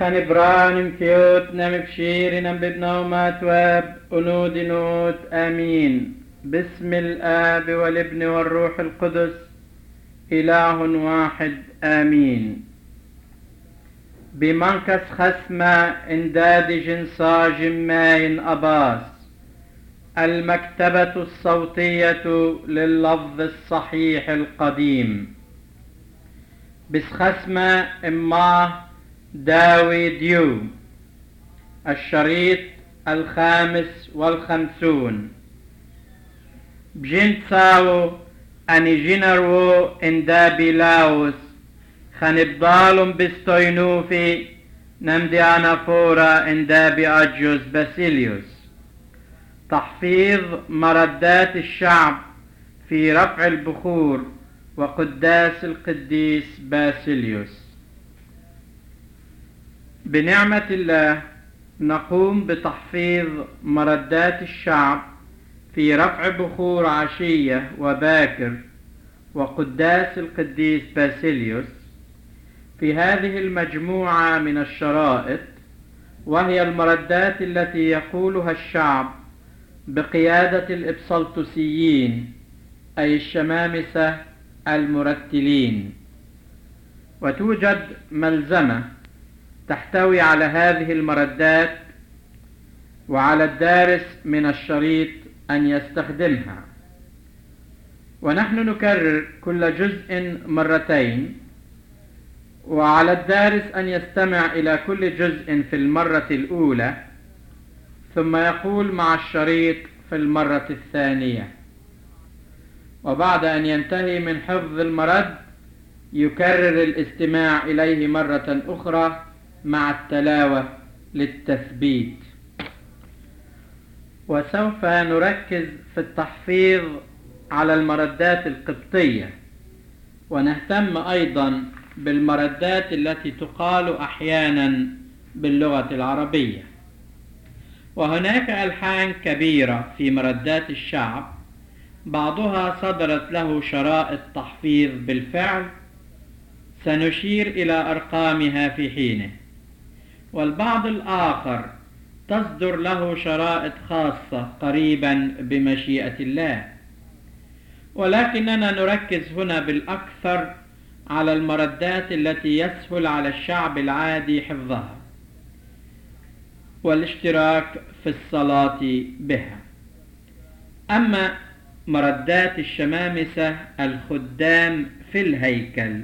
خنبران كيوت نم بشير نم ببنومات واب أنود نوت آمين بسم الآب والابن والروح القدس إله واحد آمين بمنكس خسمة انداد جنسا جماين أباس المكتبة الصوتية لللفظ الصحيح القديم بسخسمة إماه داوي ديو الشريط الخامس والخمسون بجنساو أني جنرو اندابي لاوس خنبضالم بستوينوفي نمدي أنا فورا اندابي أجوز باسيليوس تحفيظ مردات الشعب في رفع البخور وقداس القديس باسيليوس بنعمة الله نقوم بتحفيظ مردات الشعب في رفع بخور عشية وباكر وقداس القديس باسيليوس في هذه المجموعة من الشرائط وهي المردات التي يقولها الشعب بقيادة الإبسلطسيين أي الشمامسة المرتلين وتوجد ملزمة تحتوي على هذه المردات وعلى الدارس من الشريط أن يستخدمها ونحن نكرر كل جزء مرتين وعلى الدارس أن يستمع إلى كل جزء في المرة الأولى ثم يقول مع الشريط في المرة الثانية وبعد أن ينتهي من حفظ المرد يكرر الاستماع إليه مرة أخرى مع التلاوة للتثبيت وسوف نركز في التحفيظ على المردات القبطية ونهتم أيضا بالمردات التي تقال أحيانا باللغة العربية وهناك ألحان كبيرة في مردات الشعب بعضها صدرت له شرائط تحفيظ بالفعل سنشير إلى أرقامها في حينه والبعض الآخر تصدر له شرائط خاصة قريبا بمشيئة الله ولكننا نركز هنا بالأكثر على المردات التي يسهل على الشعب العادي حفظها والاشتراك في الصلاة بها أما مردات الشمامسة الخدام في الهيكل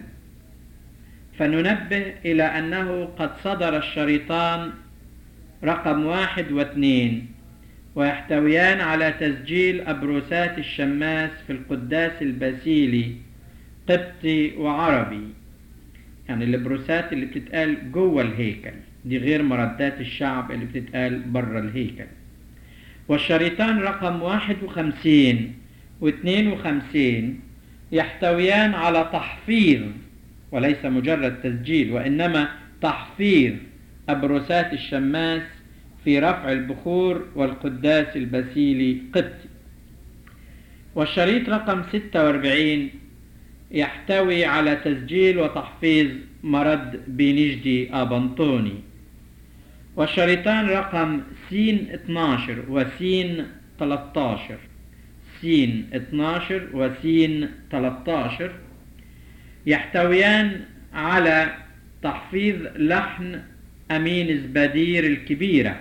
فننبه إلى أنه قد صدر الشريطان رقم واحد واثنين ويحتويان على تسجيل أبروسات الشماس في القداس الباسيلي قبطي وعربي يعني البروسات اللي بتتقال جوه الهيكل دي غير مردات الشعب اللي بتتقال بره الهيكل والشريطان رقم واحد وخمسين واثنين وخمسين يحتويان على تحفيظ وليس مجرد تسجيل وإنما تحفيظ أبروسات الشماس في رفع البخور والقداس البسيلي قبطي والشريط رقم 46 يحتوي على تسجيل وتحفيظ مرد بنجدي أبنطوني والشريطان رقم س 12 وس 13 س 12 وس 13 يحتويان على تحفيظ لحن أمين زبادير الكبيرة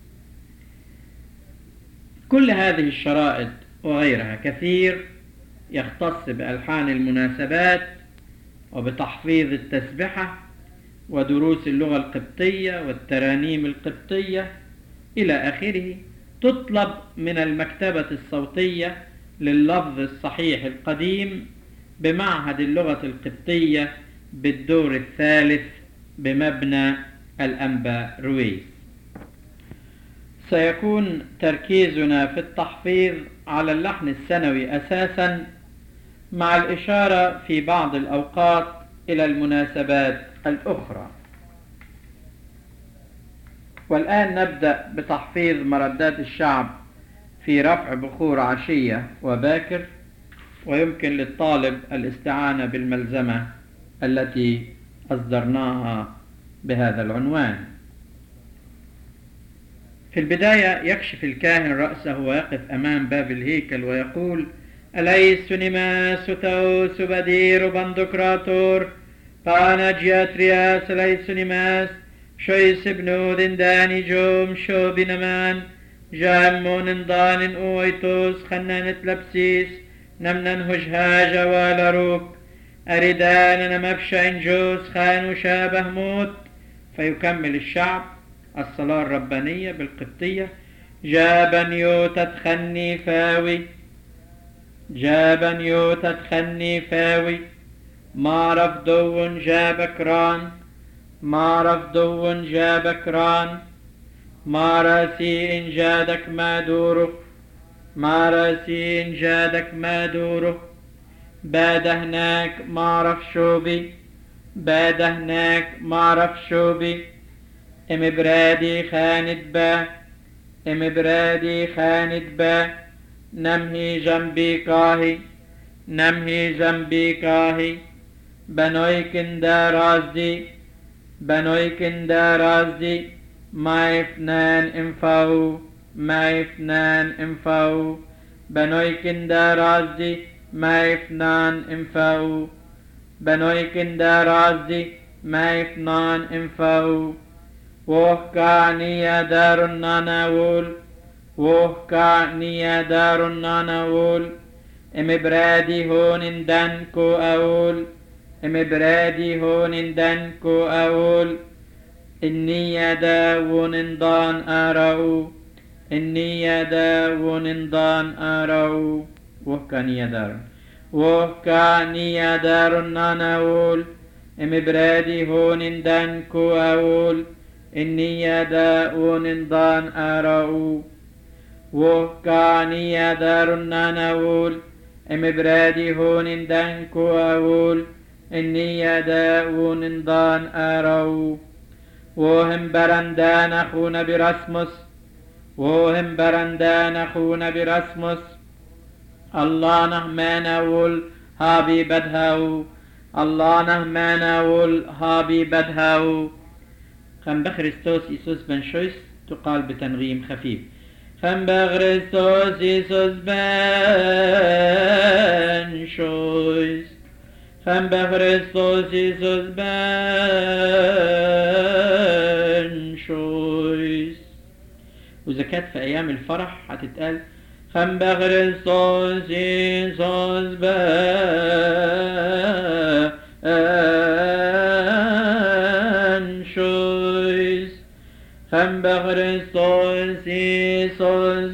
كل هذه الشرائط وغيرها كثير يختص بألحان المناسبات وبتحفيظ التسبحة ودروس اللغة القبطية والترانيم القبطية إلى آخره تطلب من المكتبة الصوتية لللفظ الصحيح القديم بمعهد اللغة القبطية بالدور الثالث بمبنى الأنبا رويس سيكون تركيزنا في التحفيظ على اللحن السنوي أساسا مع الإشارة في بعض الأوقات إلى المناسبات الأخرى والآن نبدأ بتحفيظ مردات الشعب في رفع بخور عشية وباكر ويمكن للطالب الاستعانة بالملزمة التي أصدرناها بهذا العنوان في البداية يكشف الكاهن رأسه ويقف أمام باب الهيكل ويقول أليس نماس توس بدير بندقراطور بانا جياترياس أليس نماس شويس بنو دنداني جوم شو بنمان جامون دان اويتوس خنان تلبسيس نمنن هجهاج والروك أردان مبشع جوز خان شابه موت فيكمل الشعب الصلاة الربانية بالقبطية جابا يوتا تخني فاوي جابا يوتا تخني فاوي ما رفضو جابك ران ما رفضو جابك ران ما راسي إن جادك ما دوره ما راسي إن جادك ما دوره بعد هناك ما اعرف شو بي بعد هناك ما اعرف شو بي ام برادي خاند با ام برادي خاند با نمهي جنبي كاهي نمهي جنبي كاهي بنويكن دا رازدي بنويكن دا رازدي ما اثنان انفاو ما اثنان انفاو بنويكن دا رازدي ما اثنان انفاو بنويكن دا رازدي ما اثنان انفاو وهكعني دار الناناول وهكعني دار الناناول ام برادي هون دنكو اول ام برادي هون دنكو اول إني يداون ضان أرو إني يداون ضان أرو وهكاني يدار وهكاني يدار ناناول ام برادي هون دنكو أول إني يداون ضان أرو وهكاني يدار ناناول ام برادي هون دنكو أول إني يداون ضان أرو وهم برندان أخونا برسمس وهم برندان أخونا برسمس الله نهمانا ول هابي بدهاو الله نهمانا ول هابي بدهاو خم بخريستوس إيسوس بن شويس تقال بتنغيم خفيف خم بخريستوس إيسوس بن شويس خم بخريستوس إيسوس بن شويس وإذا كانت في أيام الفرح هتتقال خم بخريستوس إيسوس بن شويس خم بخريستوس إيسوس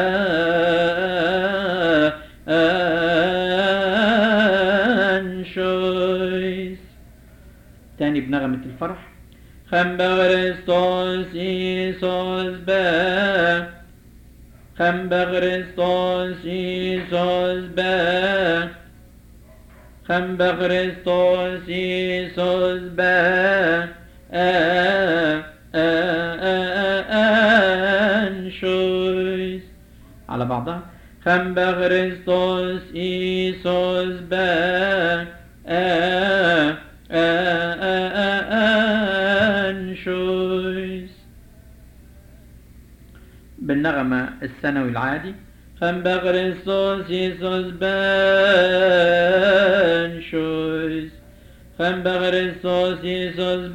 بن شويس تاني بنغمة الفرح خم بخريستوس إيسوس بن خم بخريستوس إيسوس با خم بخريستوس إيسوس با أنشويس على بعضها خم بخريستوس إيسوس با أنشويس بالنغمة الثانوي العادي خم بخريستوس يسوس بان شويس خم بخريستوس يسوس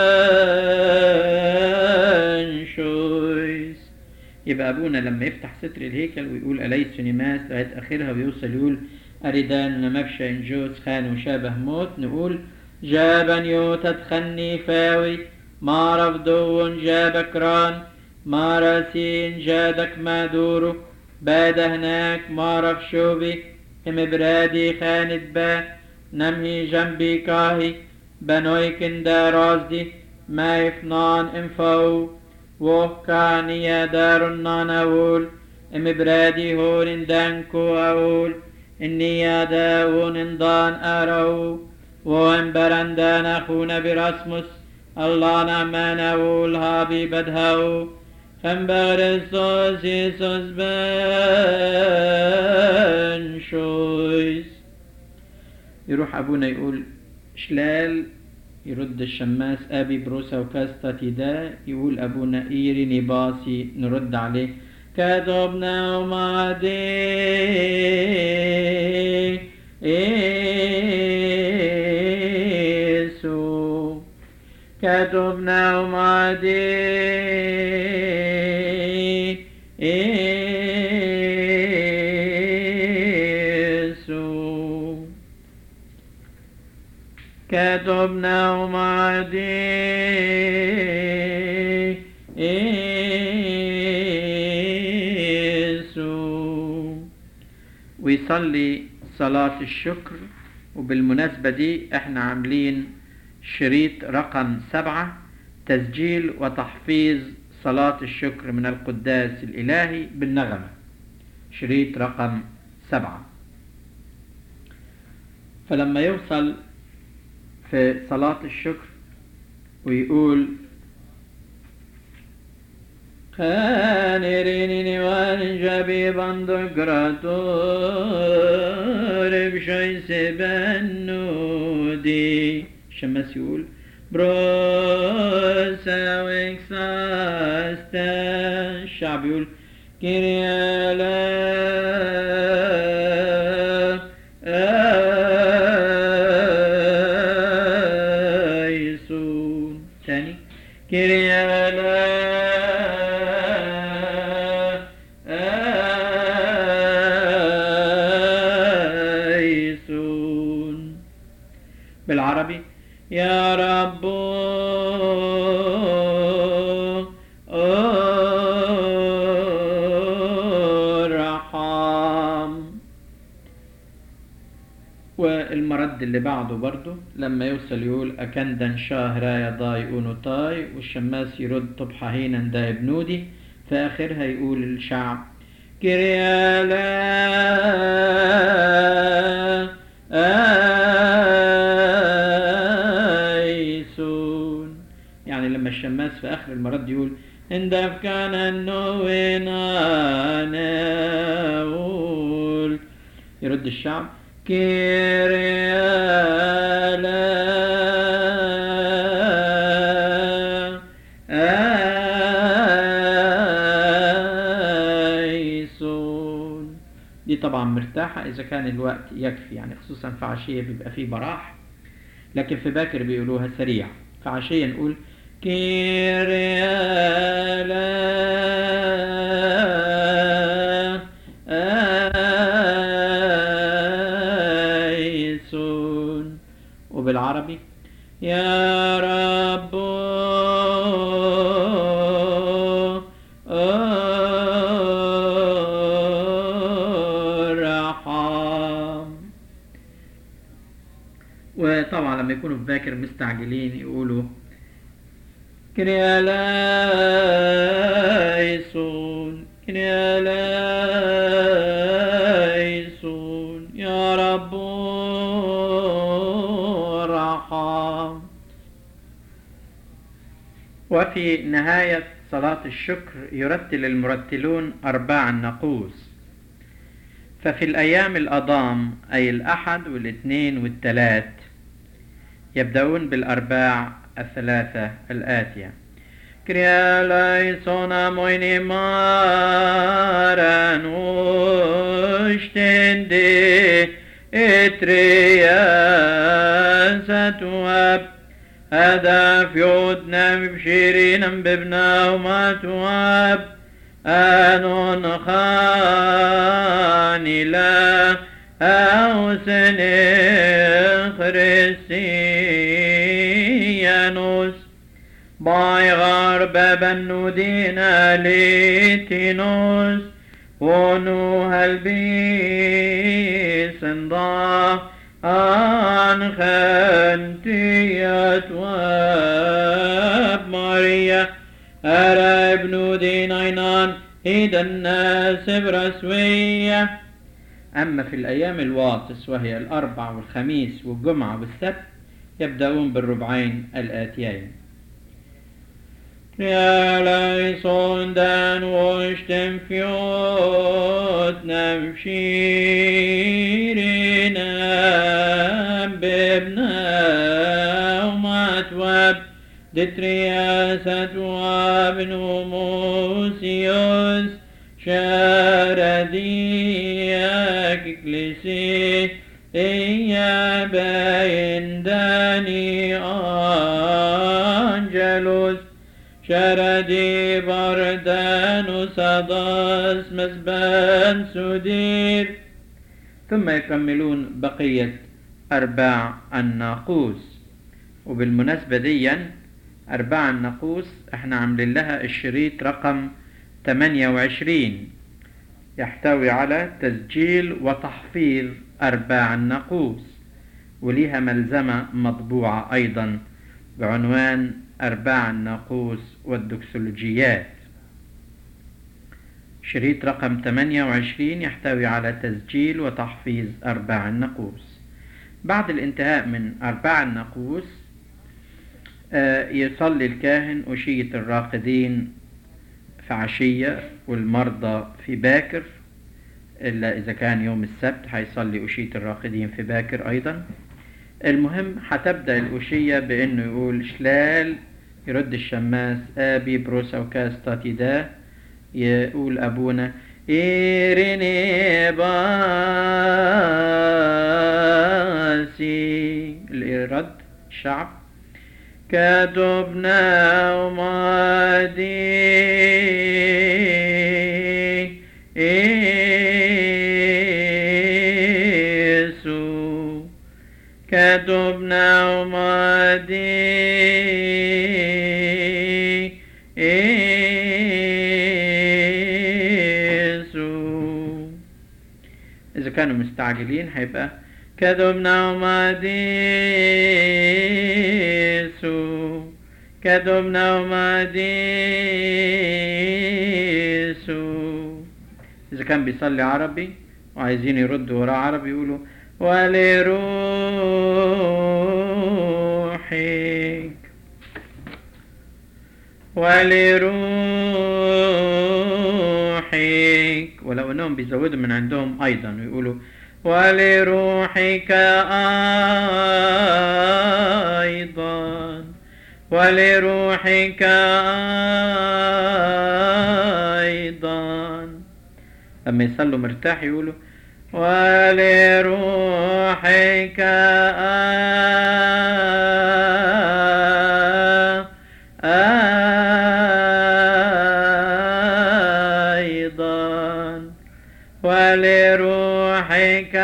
بان شويس يبقى أبونا لما يفتح ستر الهيكل ويقول أليس نماس لغاية آخرها ويوصل يقول أريدان مبشى إنجوز خان وشابه موت نقول جابا يوتا تخني فاوي ما رفضو جابك ران ما راسين جادك ما دوره بعد هناك ما رف شوبي ام برادي خاند با نمهي جنبي كاهي بنويكن دا رازدي ما يفنان انفو وكاني يا دار الناناول ام برادي هون دانكو اول اني يا داون دان ارو وان برندان اخونا برسمس الله نعمان اول هابي بدهو خم بخريستوس يسوس بن شويس يروح أبونا يقول شلال يرد الشماس أبي بروسا وكاستا تيدا يقول أبونا إيري نباسي نرد عليه كذبنا ومعدي إيسو كذبنا ومعدي إيسو كتبنا ومعدي إيسو ويصلي صلاة الشكر وبالمناسبة دي احنا عاملين شريط رقم سبعة تسجيل وتحفيظ صلاة الشكر من القداس الإلهي بالنغمة شريط رقم سبعة فلما يوصل في صلاة الشكر ويقول خانريني وانجبي بندقراتور بشيس بنودي شمس يقول بروسا وكساستا الشعب يقول كريالا يسون تاني كريالا يسون بالعربي يا رب ارحم والمرد اللي بعده برضه لما يوصل يقول أكندا شهر يضاي أونوتاي والشماس يرد طبحة هينا دا بنودي في آخرها يقول الشعب كريالا آيسون يعني لما الشماس في آخر المرد يقول إن كان النوين نقول يرد الشعب كريالا آيسون دي طبعا مرتاحة إذا كان الوقت يكفي يعني خصوصا في عشية بيبقى فيه براح لكن في باكر بيقولوها سريع في عشية نقول كيريالا آيسون وبالعربي يا رب ارحم وطبعا لما يكونوا في باكر مستعجلين يقولوا كريالايسون كريالايسون يا رب ارحم وفي نهاية صلاة الشكر يرتل المرتلون أرباع النقوس ففي الأيام الأضام أي الأحد والاثنين والثلاث يبدأون بالأرباع الثلاثة الآتية كريا ليسونا مويني مارن وشتندي اتريا ستواب هذا في يودنا بشيرين ببنا وما تواب أنون خاني لا أو خريستيانوس باي غرب بنودينا ليتينوس ونو هالبيس انضاف عن خنتية واب ماريا أرى ابن دين عينان هيدا الناس برسوية أما في الأيام الواطس وهي الأربع والخميس والجمعة والسبت يبدأون بالربعين الآتيين يا ليسون دان وشتم فيوت نمشيرنا بابنا وما دترياسة وابن موسيوس شارديا ككليسي إيا باين داني أنجلوس شردي بردان صداس مسبان سدير ثم يكملون بقية أرباع الناقوس وبالمناسبة ديا أرباع الناقوس احنا عاملين لها الشريط رقم 28 يحتوي على تسجيل وتحفيظ أرباع الناقوس وليها ملزمة مطبوعة أيضا بعنوان أرباع الناقوس والدكسولوجيات شريط رقم 28 يحتوي على تسجيل وتحفيظ أرباع الناقوس بعد الانتهاء من أرباع الناقوس يصلي الكاهن أشية الراقدين في عشية والمرضى في باكر إلا إذا كان يوم السبت هيصلي أشية الراقدين في باكر أيضا المهم هتبدأ الأشية بأنه يقول شلال يرد الشماس آبي بروسا وكاس تاتيدا يقول أبونا إيريني باسي الرد الشعب كتبنا ومادي إيسو كتبنا ومادي إيسو إذا كانوا مستعجلين هيبقى كذبنا وماديسو كذبنا وماديسو إذا كان بيصلي عربي وعايزين يردوا وراه عربي يقولوا ولروحك ولروحك ولو انهم بيزودوا من عندهم ايضا ويقولوا ولروحك ايضا ولروحك ايضا لما يصلوا مرتاح يقولوا ولروحك أيضا ولروحك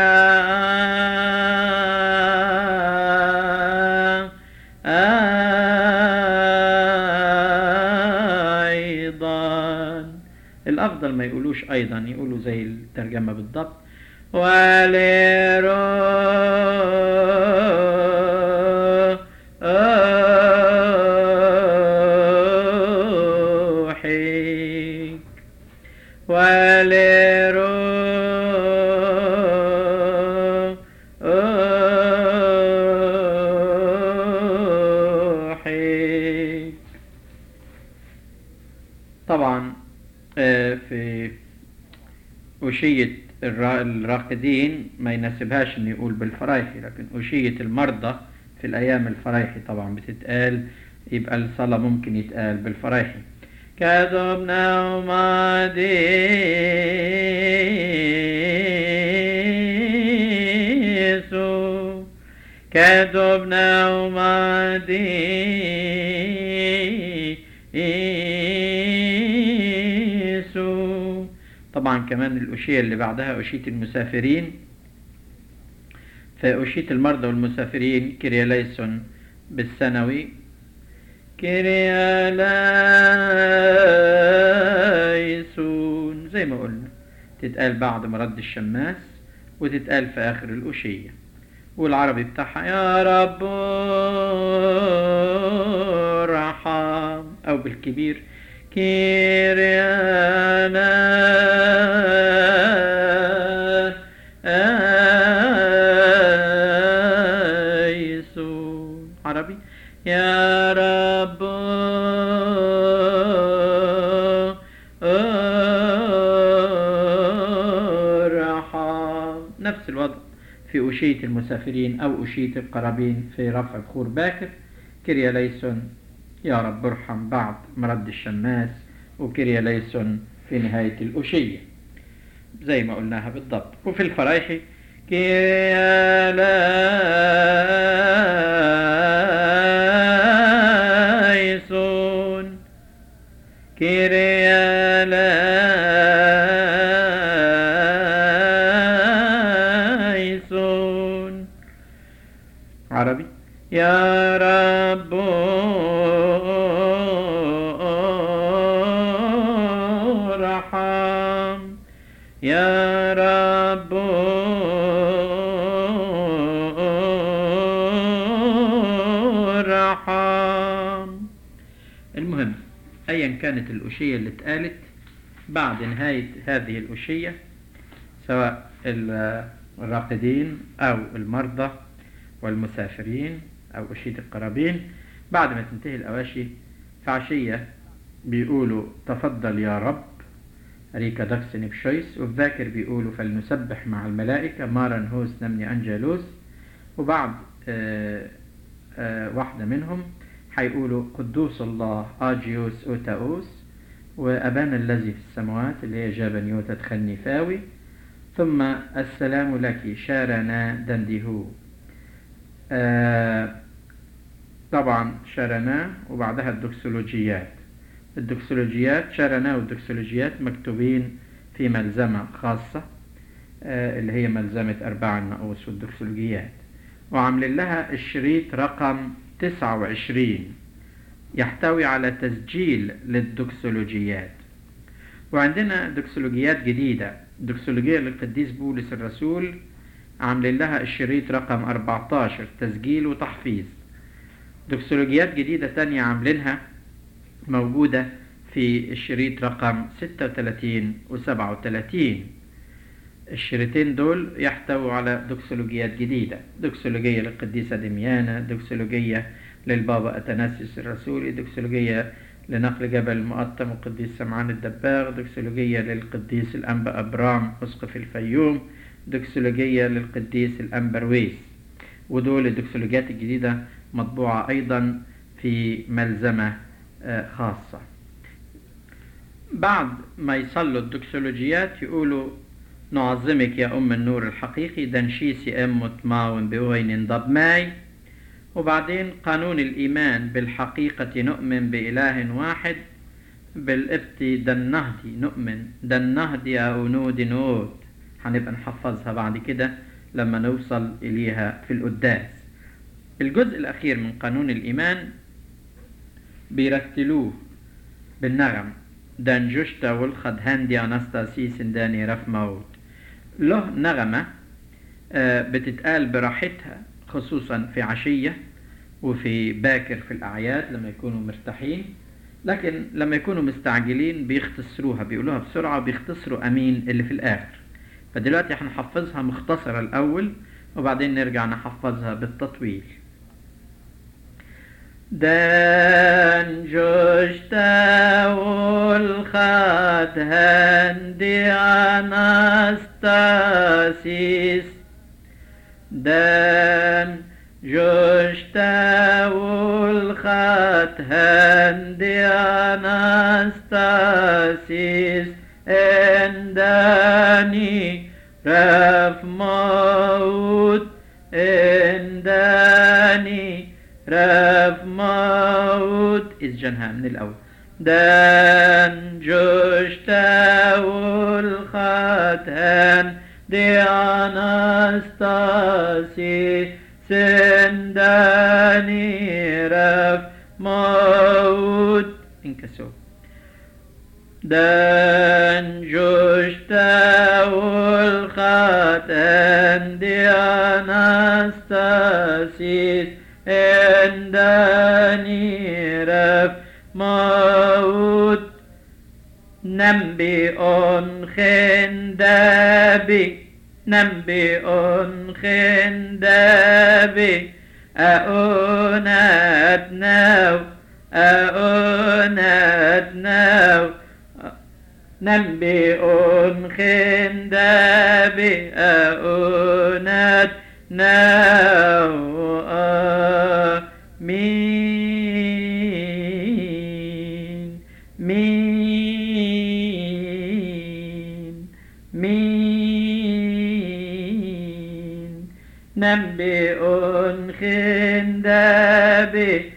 أيضا الأفضل ما يقولوش أيضا يقولوا زي الترجمة بالضبط ولروحك ولروحك طبعا آه، في أشية الرا- الراقدين ما يناسبهاش ان يقول بالفرايحي لكن أشية المرضى في الأيام الفرايحي طبعا بتتقال يبقى الصلاة ممكن يتقال بالفرايحي كذبنا وماديسو كذبنا وماديسو طبعا كمان الأشية اللي بعدها أشية المسافرين فأشية المرضى والمسافرين كرياليسون بالثانوي كرياليسون زي ما قلنا تتقال بعد مرد الشماس وتتقال في آخر الأشية والعربي بتاعها يا رب ارحم أو بالكبير كيريانا عربي يا رب ارحم نفس الوضع في أشية المسافرين أو أشية القرابين في رفع بخور باكر كريا ليسون يا رب ارحم بعض مرد الشماس وكريا ليسون في نهاية الأشية زي ما قلناها بالضبط وفي الفرايحي كريا ليسون كريا ليسون عربي يا رب ارحم يا رب ارحم المهم ايا كانت الاشيه اللي اتقالت بعد نهايه هذه الاشيه سواء الراقدين او المرضى والمسافرين او اشيه القرابين بعد ما تنتهي الاواشي في عشيه بيقولوا تفضل يا رب ريكا داكسن بشويس وفي ذاكر بيقولوا فلنسبح مع الملائكة مارن هوس نمني أنجلوس وبعد آه آه واحدة منهم هيقولوا قدوس الله آجيوس أوتاوس وأبانا الذي في السماوات اللي هي جابنيوتا تخني فاوي ثم السلام لك شارنا دنديهو آه طبعا شارنا وبعدها الدكسولوجيات الدكسولوجيات شارنا والدكسولوجيات مكتوبين في ملزمة خاصة اللي هي ملزمة أرباع النقوس والدكسولوجيات وعاملين لها الشريط رقم 29 يحتوي على تسجيل للدكسولوجيات وعندنا دكسولوجيات جديدة دكسولوجية للقديس بولس الرسول عاملين لها الشريط رقم 14 تسجيل وتحفيظ دكسولوجيات جديدة تانية عاملينها موجودة في الشريط رقم 36 و 37 الشريطين دول يحتووا على دوكسولوجيات جديدة دوكسولوجية للقديسة دميانة دوكسولوجية للبابا أتناسيوس الرسولي دوكسولوجية لنقل جبل المقطم والقديس سمعان الدباغ دوكسولوجية للقديس الأنبا أبرام أسقف الفيوم دوكسولوجية للقديس الأنبا رويس ودول الدوكسولوجيات الجديدة مطبوعة أيضا في ملزمة خاصة بعد ما يصلوا الدكسولوجيات يقولوا نعظمك يا أم النور الحقيقي دنشيسي أمت ماون بوين ضب ماي وبعدين قانون الإيمان بالحقيقة نؤمن بإله واحد بالإبت دنهدي نؤمن دنهدي أونود نود هنبقى نحفظها بعد كده لما نوصل إليها في القداس الجزء الأخير من قانون الإيمان بيرتلوه بالنغم دان جشتا والخد هاندي أنستاسيس داني رف موت له نغمة بتتقال براحتها خصوصا في عشية وفي باكر في الأعياد لما يكونوا مرتاحين لكن لما يكونوا مستعجلين بيختصروها بيقولوها بسرعة وبيختصروا أمين اللي في الآخر فدلوقتي هنحفظها مختصرة الأول وبعدين نرجع نحفظها بالتطويل دان جشتا والخات هندي أنستاسيس دان جشتا والخات هندي أنستاسيس انداني رف موت انداني رف موت إزجنها من الأول دان جشتا والختان دي أنستاسي سنداني رف موت انكسو دان جشتا والختان دي أنستاسيس عندني رف موت نبي خندبي نبي خندبي أؤنت نو أؤنت نو نبي خندبي أؤنت نو مين مين نبئ خندب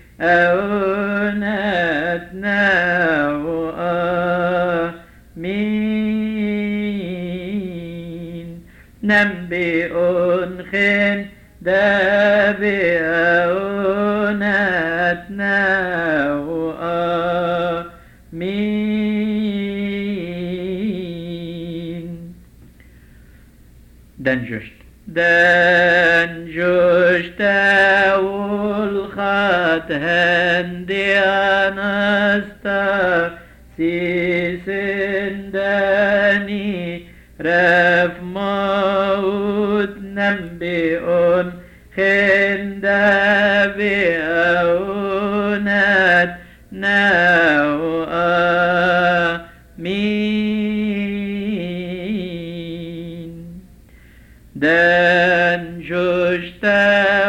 أونتنا مين نبئ خندب أونتنا مين دنجشت دنجشت والخات هندي أنستا سيسنداني رف موت نبئ خندب أونات ناو مين دان جوشتا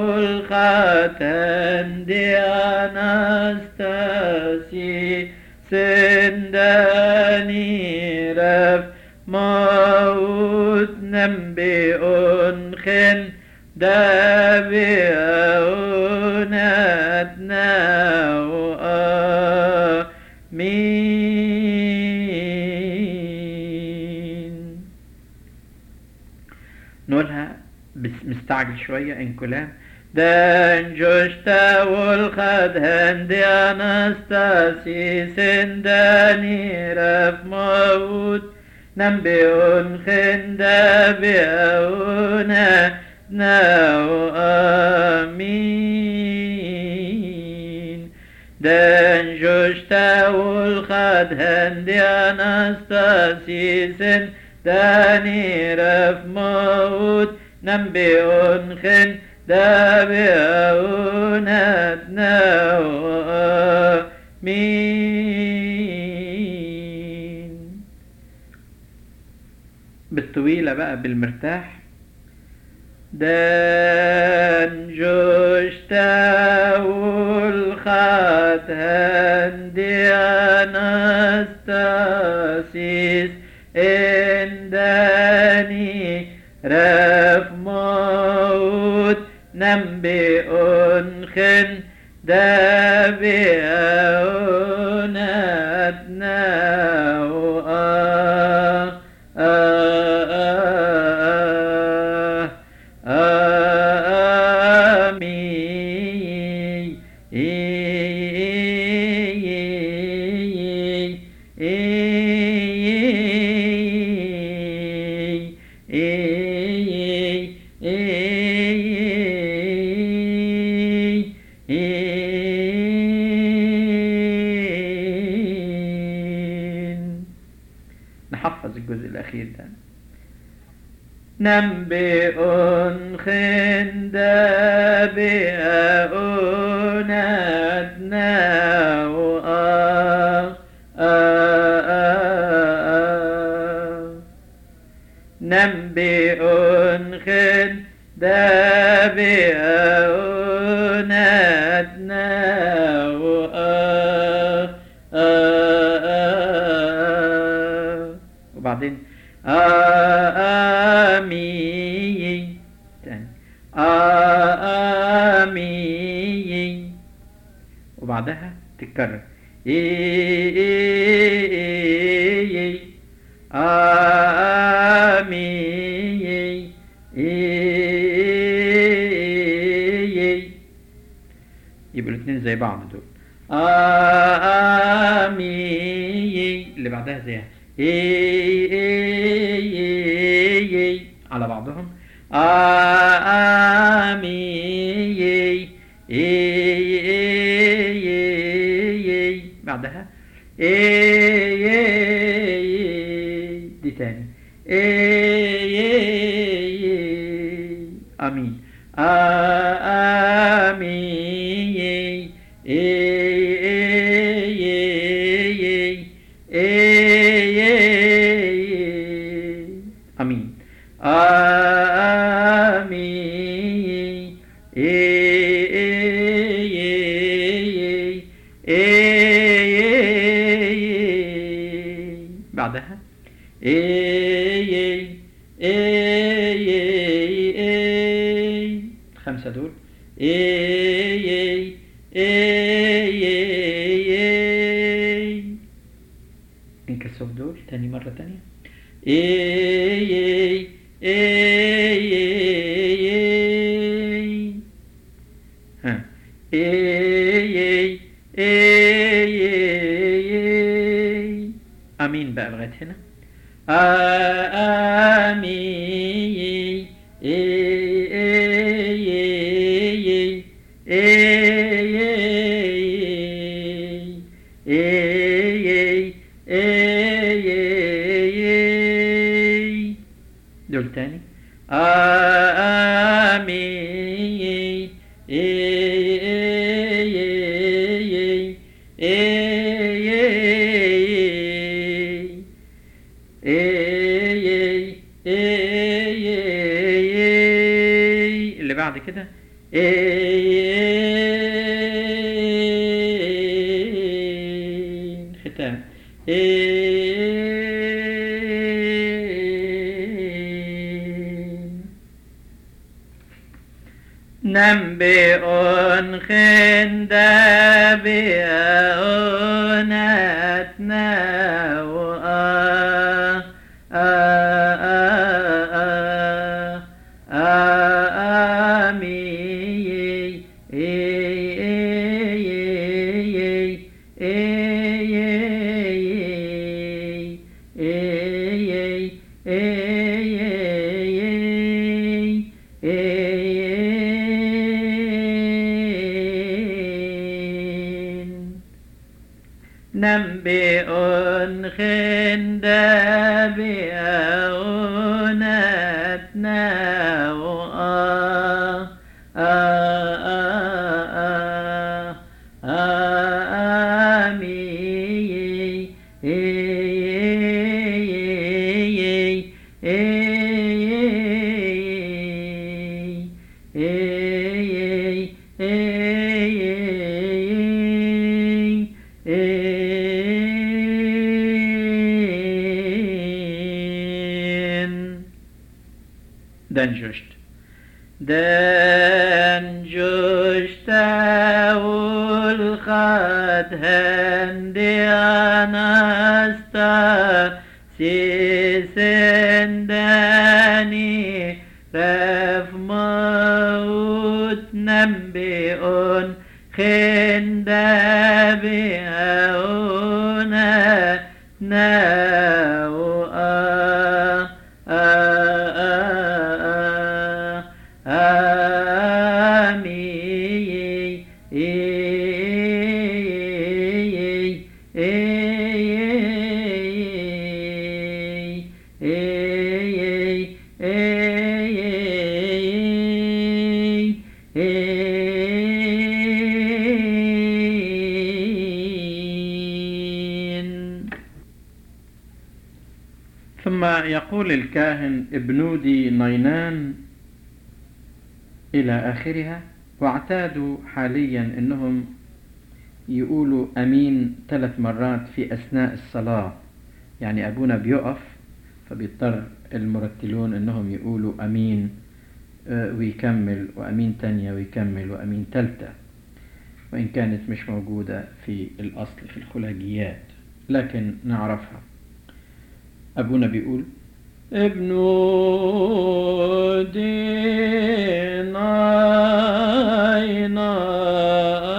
والخاتن دي أنستاسي سنداني رف موت نبئ خن دابئونتنا مين نقولها بس مستعجل شوية انكلام دان جوشتا والخد هندي أنستاسي سنداني رف موت نبئ خندبئونا ناو آمين دان جوشتا والخد هندي أنستاسي سنداني رف موت نبئ خن دابئونا ناو آمين بالطويلة بقى بالمرتاح دان جوشتا والخات هندي أنستاسيس إنداني رف موت نبئ خن دابئونتنا آمين نحفظ الجزء الأخير ده نبئ خندبئونتنا نبئ خندبئونتنا وبعدين آمين تاني آمين وبعدها تتكرر إيه آمين إيه يبقوا الاثنين زي بعض دول آمين اللي بعدها زيها إيه إيه إيه إيه على بعضهم آمين إيه إيه إيه إيه بعدها إيه إيه إيه دي تاني إيه إيه إيه آمين آمين إيه إيه إيه إيه إيه آمين آمين إيه إيه إيه إيه بعدها اي اي اي اي اي الخمسة دول اي اي اي اي اي انكسوا دول تاني مرة تانية اي اي اي اي اي ها اي اي اي اي امين بقى لغايه هنا امين اي اي اي اي اي اي اي دول تاني امين اللي بعد كده ختام نبئ خندبئونتنا نبئ خندبئونتنا Den just. Den just ulqad hendi anasta sisendani ref maut نبئ خندبئون ناو ثم يقول الكاهن ابنودي نينان إلى آخرها واعتادوا حاليا أنهم يقولوا أمين ثلاث مرات في أثناء الصلاة يعني أبونا بيقف فبيضطر المرتلون أنهم يقولوا أمين آه، ويكمل وأمين تانية ويكمل وأمين تالتة وإن كانت مش موجودة في الأصل في الخلاجيات لكن نعرفها أبونا بيقول ابن ديناينا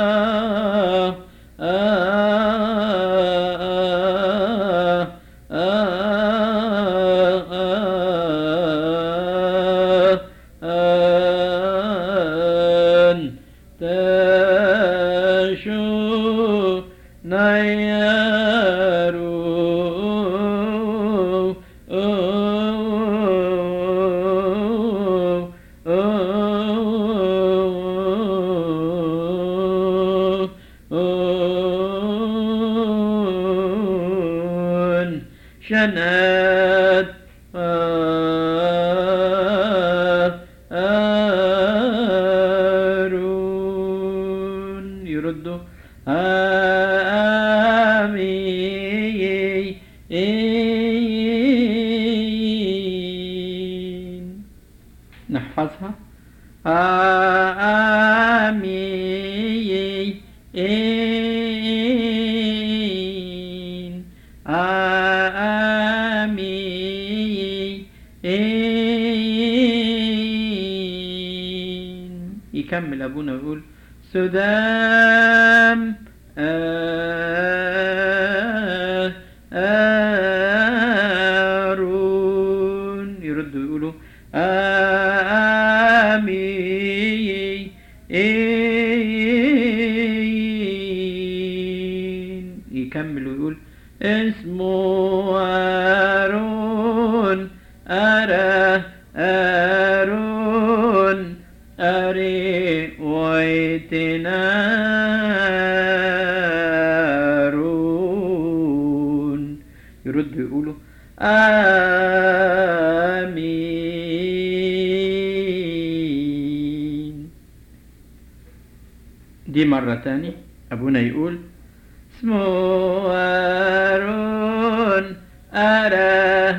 تشو نيارو شنات آرون يردوا آمين إين نحفظها آمين إين آمين إين يكمل أبونا ويقول سدام آه آرون يردوا يقولوا آمين إين يكمل ويقول اسمه آرون أرى آرون أري ويتنارون يردوا يقولوا آمين دي مرة تاني أبونا يقول اسمه آرون أرى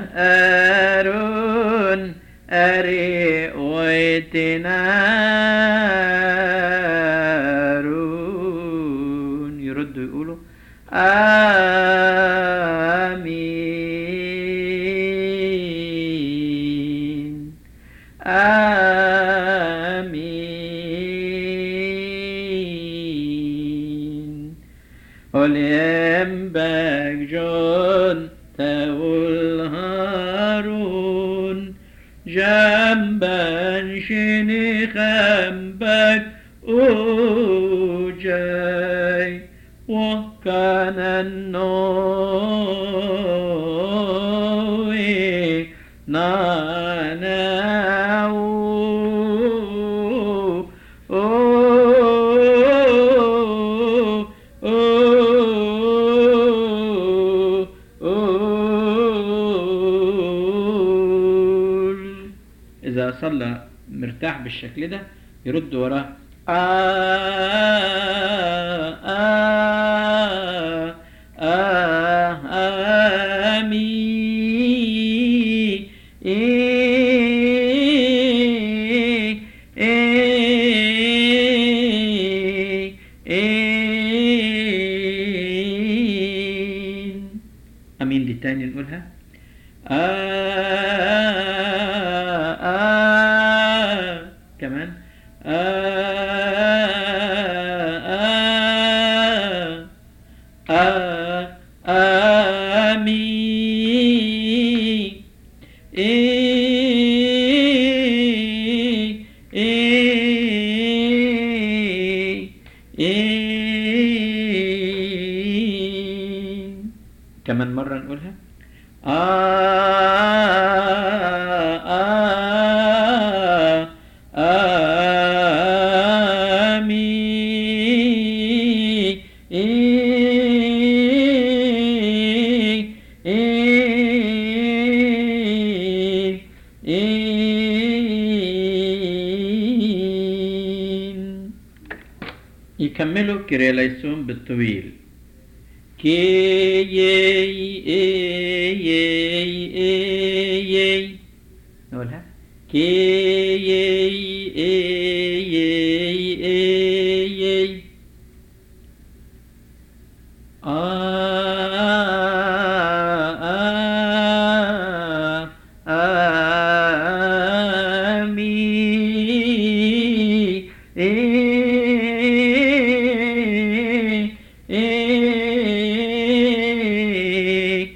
آرون أري ويتنارون يردوا يقولوا آمين آمين ولينبغ جون تقول هارون جنبا شني خنبك أوجاي وكان النوي ناناو إذا صلى مرتاح بالشكل ده يرد وراه آه آه آه آمين إيه إيه إيه أمين دي تاني نقولها آه آه كمان آه آه آه آمين إيه إيه إيه كمان مرة نقولها آه آه آمين إيه إيه إيه يكملوا كريليسون بالطويل كي يي اي يي اي يي نقولها كي يي اي يي اي يي آه آه آمين إيه إيه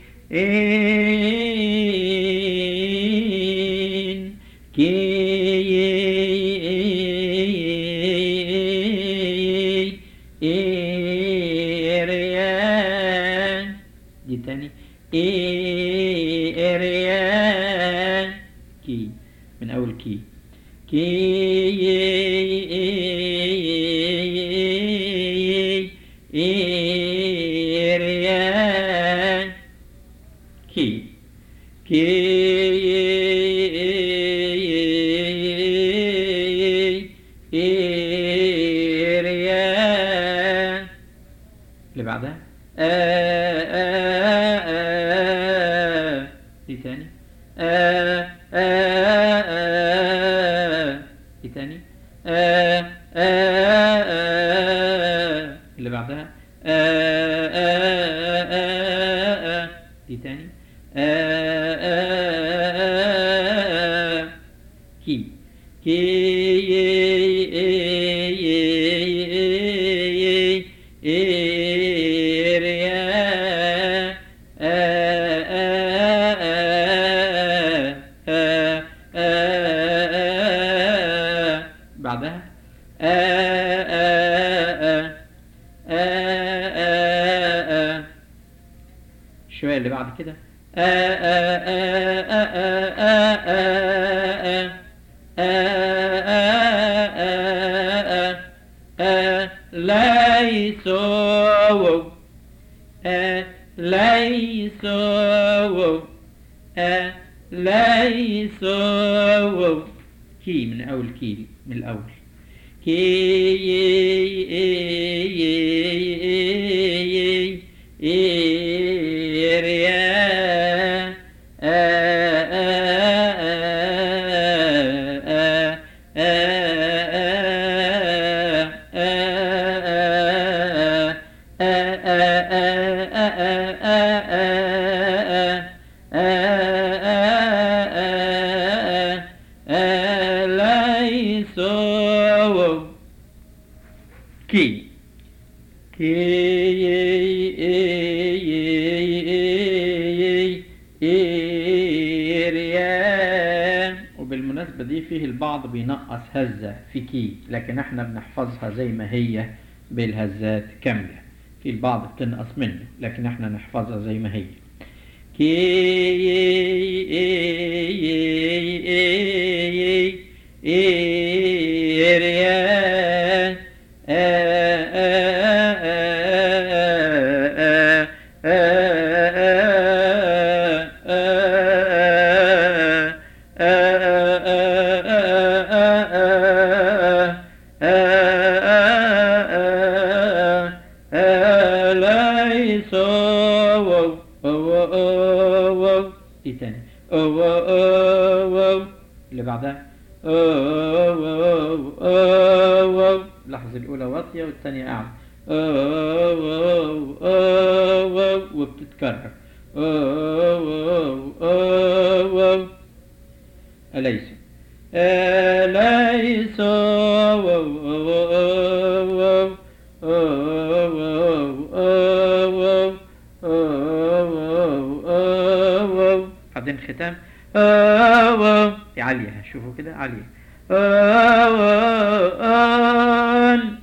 إيه كي إيريان دي تاني إيريان كي من أول كي كي إيريان كي كي إيريان اللي بعدها آه آه آه آه آه ايه تاني آه آه آه اللي بعدها آه آه آه آه دي تاني آه آه آه كي كي بعدها شوية اللي بعد كده ليسوا ليسوا ليسوا كي من أول كي من الأول كي كي كي وبالمناسبة دي فيه البعض بينقص هزة في كي لكن احنا بنحفظها زي ما هي بالهزات كاملة في البعض بتنقص منه لكن احنا نحفظها زي ما هي كي تاني اللي بعدها اللحظة الأولى واطية والثانية أعلى وبتتكرر أليس أليس بعدين ختام عالية شوفوا كده عالية آن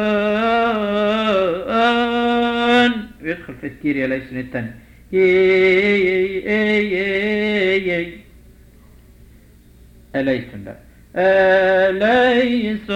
آن ويدخل في الكيريا ليس الثاني أليس لا أليس